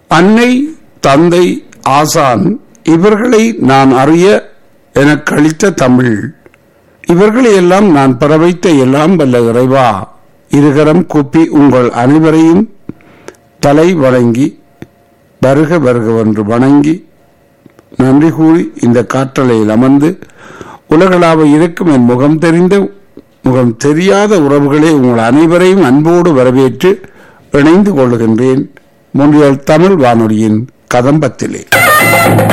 அன்னை தந்தை ஆசான் இவர்களை நான் அறிய எனக்கு அளித்த தமிழ் இவர்களை எல்லாம் நான் பெற வைத்த எல்லாம் வல்ல இறைவா இருகரம் கூப்பி உங்கள் அனைவரையும் தலை வணங்கி வருக வருகவென்று வணங்கி நன்றி கூறி இந்த காற்றலையில் அமர்ந்து உலகளாவ இருக்கும் என் முகம் தெரிந்த முகம் தெரியாத உறவுகளே உங்கள் அனைவரையும் அன்போடு வரவேற்று இணைந்து கொள்கின்றேன் முன்றியல் தமிழ் வானொலியின் கதம்பத்திலே